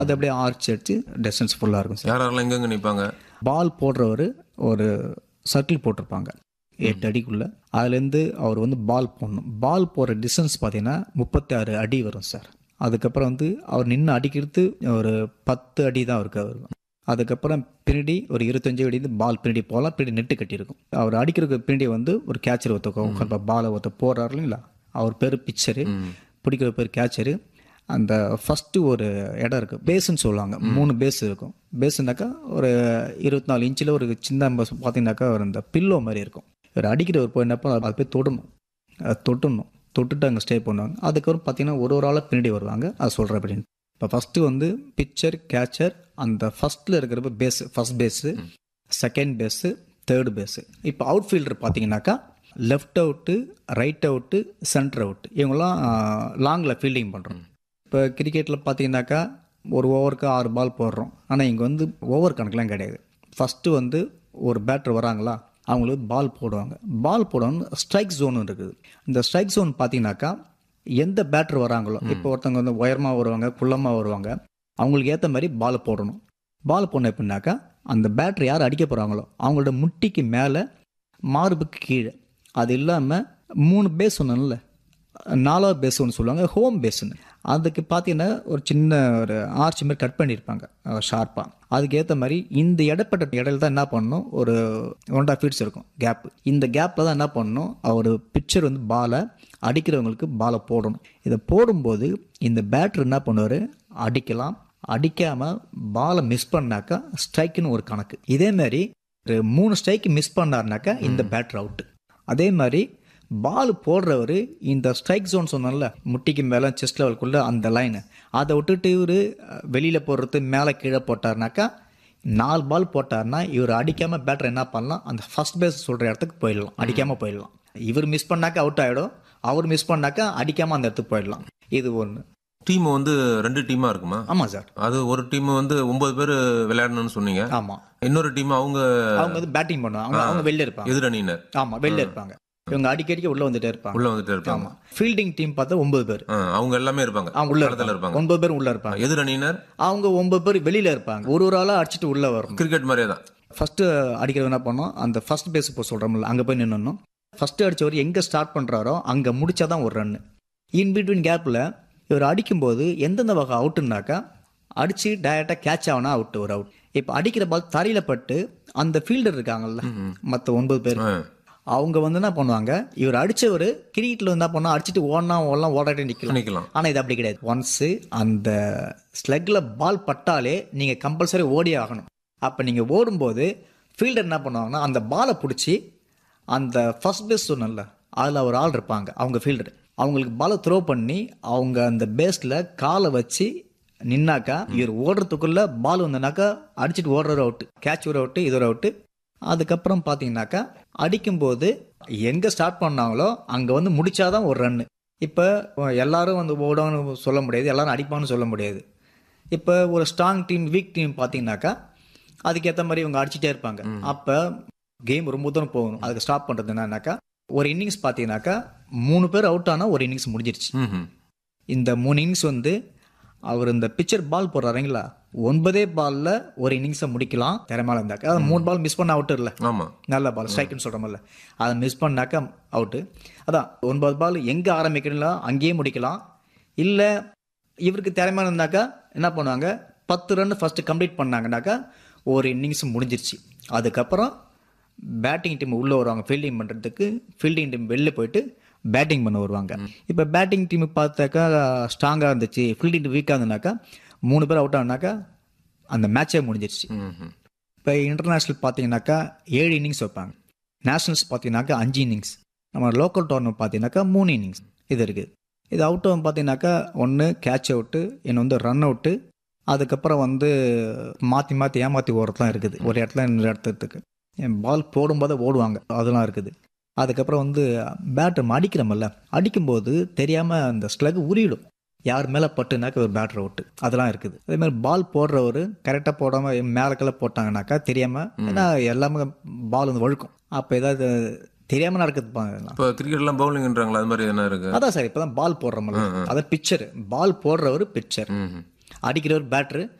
அது அப்படியே ஆர்ச் அடிச்சு டிஸ்டன்ஸ் ஃபுல்லாக இருக்கும் சார் யார் யாரெல்லாம் எங்கெங்க நிற்பாங்க பால் போடுறவர் ஒரு சர்க்கிள் போட்டிருப்பாங்க எட்டு அடிக்குள்ள அதுலேருந்து அவர் வந்து பால் போடணும் பால் போடுற டிஸ்டன்ஸ் பார்த்தீங்கன்னா முப்பத்தி ஆறு அடி வரும் சார் அதுக்கப்புறம் வந்து அவர் நின்று அடிக்கிறது ஒரு பத்து அடி தான் இருக்கு அவர் அதுக்கப்புறம் பின்னாடி ஒரு இருபத்தஞ்சு அடி வந்து பால் பின்னாடி போகலாம் பின்னாடி நெட்டு கட்டியிருக்கும் அவர் அடிக்கிறதுக்கு பின்னாடி வந்து ஒரு கேச்சர் ஒருத்த பாலை ஒருத்த போடுறாரு இல்லைங்களா அவர் பேர் பிச்சரு பிடிக்கிற பேர் கேச்சரு அந்த ஃபஸ்ட்டு ஒரு இடம் இருக்குது பேஸுன்னு சொல்லுவாங்க மூணு பேஸ் இருக்கும் பேஸுனாக்கா ஒரு இருபத்தி நாலு இன்ச்சில் ஒரு சின்ன பஸ் பார்த்தீங்கன்னாக்கா ஒரு இந்த பில்லோ மாதிரி இருக்கும் இவர் அடிக்கிறவர் போய் என்னப்போ அது போய் தொடணும் அது தொட்டணும் தொட்டுட்டு அங்கே ஸ்டே பண்ணுவாங்க அதுக்கப்புறம் பார்த்தீங்கன்னா ஒரு ஒரு ஆளாக பின்னாடி வருவாங்க அது சொல்கிறேன் அப்படின்னு இப்போ ஃபஸ்ட்டு வந்து பிக்சர் கேச்சர் அந்த ஃபஸ்ட்டில் இருக்கிறப்ப base first base second base third base இப்போ அவுட் ஃபீல்டர் பார்த்தீங்கன்னாக்கா left out right out centre out இவங்கெல்லாம் லாங்கில் ஃபீல்டிங் பண்ணுறோம் இப்போ கிரிக்கெட்டில் பார்த்தீங்கன்னாக்கா ஒரு ஓவருக்கு ஆறு பால் போடுறோம் ஆனால் இங்கே வந்து ஓவர் கணக்கெலாம் கிடையாது ஃபஸ்ட்டு வந்து ஒரு பேட்டர் வராங்களா அவங்களுக்கு பால் போடுவாங்க பால் போடணும் ஸ்ட்ரைக் ஜோன் இருக்குது இந்த ஸ்ட்ரைக் ஜோன் பார்த்தீங்கன்னாக்கா எந்த பேட்டர் வராங்களோ இப்போ ஒருத்தவங்க வந்து உயரமாக வருவாங்க குள்ளமாக வருவாங்க அவங்களுக்கு ஏற்ற மாதிரி பால் போடணும் பால் போடணும் எப்படின்னாக்கா அந்த பேட்டர் யார் அடிக்க போகிறாங்களோ அவங்களோட முட்டிக்கு மேலே மார்புக்கு கீழே அது இல்லாமல் மூணு பேஸ் சொன்னேன்ல நாலாவது பேஸ் ஒன்று சொல்லுவாங்க ஹோம் பேஸ்னு அதுக்கு பார்த்தீங்கன்னா ஒரு சின்ன ஒரு ஆர்ச் மாதிரி கட் பண்ணியிருப்பாங்க ஷார்ப்பாக அதுக்கு ஏற்ற மாதிரி இந்த இடப்பட்ட இடையில தான் என்ன பண்ணணும் ஒரு ஒன் ஆஃப் ஃபீட்ஸ் இருக்கும் கேப் இந்த கேப்பில் தான் என்ன பண்ணணும் அவர் பிக்சர் வந்து பாலை அடிக்கிறவங்களுக்கு பாலை போடணும் இதை போடும்போது இந்த பேட்டர் என்ன பண்ணுவார் அடிக்கலாம் அடிக்காமல் பாலை மிஸ் பண்ணாக்கா ஸ்ட்ரைக்குன்னு ஒரு கணக்கு இதே மாதிரி ஒரு மூணு ஸ்ட்ரைக்கு மிஸ் பண்ணாருனாக்கா இந்த பேட்டர் அவுட்டு அதே மாதிரி பால் போடுறவர் இந்த ஸ்ட்ரைக் ஜோன் சொன்னோம்ல முட்டிக்கு மேலே செஸ்ட் லெவலுக்குள்ள அந்த லைனு அதை விட்டுட்டு இவர் வெளியில் போடுறது மேலே கீழே போட்டார்னாக்கா நாலு பால் போட்டார்னா இவர் அடிக்காமல் பேட்டர் என்ன பண்ணலாம் அந்த ஃபர்ஸ்ட் பேஸ் சொல்கிற இடத்துக்கு போயிடலாம் அடிக்காமல் போயிடலாம் இவர் மிஸ் பண்ணாக்கா அவுட் ஆகிடும் அவர் மிஸ் பண்ணாக்கா அடிக்காமல் அந்த இடத்துக்கு போயிடலாம் இது ஒன்று டீம் வந்து ரெண்டு டீமா இருக்குமா ஆமாம் சார் அது ஒரு டீம் வந்து ஒன்பது பேர் விளையாடணும்னு சொன்னீங்க ஆமாம் இன்னொரு டீம் அவங்க அவங்க வந்து பேட்டிங் பண்ணுவாங்க அவங்க அவங்க வெளில இருப்பாங்க எதிரணியினர் ஆமாம் வெளில இருப்பாங்க இவங்க அடிக்கடிக்கு உள்ளே வந்துட்டே இருப்பாங்க உள்ள வந்துட்டே இருப்பாங்க ஆமாம் ஃபீல்டிங் டீம் பார்த்தா ஒன்பது பேர் ஆ, அவங்க எல்லாமே இருப்பாங்க அவங்க உள்ள களத்துல இருப்பாங்க ஒன்பது பேர் உள்ள இருப்பாங்க எதிரணியினர் அவங்க ஒன்பது பேர் வெளியில இருப்பாங்க ஒரு ஒரு ஆளா அடிச்சுட்டு உள்ள வரணும் கிரிக்கெட் மாதிரியே தான் ஃபர்ஸ்ட் அடிக்கிறது என்ன பண்ணோம் அந்த ஃபர்ஸ்ட் பேஸ் இப்போ சொல்றோம்ல அங்க போய் நின்னணும் ஃபர்ஸ்ட் அடிச்சவர் எங்க ஸ்டார்ட் பண்றாரோ அங்க முடிச்சாதான் ஒரு ரன் இன் பிட்வீன் கேப்ல இவர் அடிக்கும்போது எந்தெந்த வகை அவுட்டுனாக்கா அடிச்சு டைரக்டா கேட்ச் ஆகுனா அவுட் ஒரு அவுட் இப்போ அடிக்கிற பால் தரையில பட்டு அந்த ஃபீல்டர் இருக்காங்கல்ல மற்ற ஒன்பது பேர் ஆ. அவங்க வந்து என்ன பண்ணுவாங்க இவர் அடிச்சவர் கிரிக்கெட்ல என்ன பண்ணா அடிச்சுட்டு ஓடனா ஓடலாம் ஓடாட்டே நிக்கலாம் நிக்கலாம் ஆனால் இது அப்படி கிடையாது ஒன்ஸு அந்த ஸ்லெக்கில் பால் பட்டாலே நீங்கள் கம்பல்சரி ஓடி ஆகணும் அப்போ நீங்கள் ஓடும்போது ஃபீல்டர் என்ன பண்ணுவாங்கன்னா அந்த பாலை பிடிச்சி அந்த ஃபர்ஸ்ட் பேஸ் சொன்னல அதில் ஒரு ஆள் இருப்பாங்க அவங்க ஃபீல்டர் அவங்களுக்கு பாலை த்ரோ பண்ணி அவங்க அந்த பேஸில் காலை வச்சு நின்னாக்கா இவர் ஓடுறதுக்குள்ள பால் வந்தனாக்கா அடிச்சுட்டு ஓடுற ஒரு அவுட்டு கேட்ச் ஒரு அவுட்டு இது ஒரு அவுட்டு அதுக்கப்புறம் பார்த்தீங்கன்னாக்கா அடிக்கும்போது எங்கே ஸ்டார்ட் பண்ணாங்களோ அங்கே வந்து முடிச்சாதான் ஒரு ரன்னு இப்போ எல்லாரும் வந்து ஓடணும்னு சொல்ல முடியாது எல்லாரும் அடிப்பான்னு சொல்ல முடியாது இப்போ ஒரு ஸ்ட்ராங் டீம் வீக் டீம் பார்த்தீங்கன்னாக்கா அதுக்கேற்ற மாதிரி இவங்க அடிச்சுட்டே இருப்பாங்க அப்போ கேம் ரொம்ப தூரம் போகணும் அதுக்கு ஸ்டாப் பண்ணுறது என்னன்னாக்கா ஒரு இன்னிங்ஸ் பார்த்தீங்கன்னாக்கா மூணு பேர் அவுட் ஆனால் ஒரு இன்னிங்ஸ் முடிஞ்சிருச்சு ம்ஹும். இந்த மூணு இன்னிங்ஸ் வந்து அவர் இந்த பிக்சர் பால் போடுறாருங்களா ஒன்பதே பால்ல ஒரு இன்னிங்ஸை முடிக்கலாம் திறமையில இருந்தாக்கா அதாவது மூணு பால் மிஸ் பண்ண அவுட் இல்லை ஆமா நல்ல பால் ஸ்ட்ரைக்குன்னு சொல்கிறோம்ல அதை மிஸ் பண்ணாக்கா அவுட்டு அதான் ஒன்பது பால் எங்கே ஆரம்பிக்கணும்ல அங்கேயே முடிக்கலாம் இல்லை இவருக்கு திறமையான இருந்தாக்கா என்ன பண்ணுவாங்க பத்து ரன் ஃபர்ஸ்ட் கம்ப்ளீட் பண்ணாங்கனாக்கா ஒரு இன்னிங்ஸ் முடிஞ்சிருச்சு அதுக்கப்புறம் பேட்டிங் டீம் உள்ளே வருவாங்க ஃபீல்டிங் பண்ணுறதுக்கு ஃபீல்டிங் டீம் வெளில போயிட்டு பேட்டிங் பண்ண வருவாங்க இப்போ பேட்டிங் டீம் பார்த்தாக்கா ஸ்ட்ராங்காக இருந்துச்சு ஃபீல்டிங் டீம் வீக்காக இருந்தனாக்கா மூணு பேர் அவுட் ஆனாக்கா அந்த மேட்சே முடிஞ்சிருச்சு ம்ஹும். இப்போ இன்டர்நேஷ்னல் பார்த்தீங்கன்னாக்கா ஏழு இன்னிங்ஸ் வைப்பாங்க நேஷனல்ஸ் பார்த்தீங்கன்னாக்கா அஞ்சு இன்னிங்ஸ் நம்ம லோக்கல் டோர்னமெண்ட் பார்த்தீங்கன்னாக்கா மூணு இன்னிங்ஸ் இது இருக்குது இது அவுட் பார்த்தீங்கன்னாக்கா ஒன்று கேட்ச் அவுட்டு இன்னும் வந்து ரன் அவுட்டு அதுக்கப்புறம் வந்து மாற்றி மாற்றி ஏமாற்றி ஓடுறதுலாம் இருக்குது ஒரு இடத்துல இன்னொரு இடத்துக்கு பால் போடும்போது ஓடுவாங்க அதெல்லாம் இருக்குது அதுக்கப்புறம் வந்து பேட்டர் அடிக்கிறோம்ல அடிக்கும்போது தெரியாமல் அந்த ஸ்லக் உரியிடும் யார் மேலே பட்டுனாக்கா ஒரு பேட்டர் அவுட்டு அதெல்லாம் இருக்குது அதே மாதிரி பால் போடுறவர் கரெக்டாக போடாமல் மேலக்கெல்லாம் போட்டாங்கனாக்கா தெரியாமல் ஏன்னா எல்லாமே பால் வந்து வழுக்கும் அப்போ ஏதாவது தெரியாமல் நடக்குது பாருங்க. இப்போ கிரிக்கெட்லாம் பவுலிங்ன்றாங்களா அது மாதிரி என்ன இருக்கு அதான் சார் இப்போ தான் பால் போடுறோம்ல அதான் பிக்சர் பால் போடுறவர் பிக்சர் ம்ஹும். அடிக்கிறவர் பேட்ரு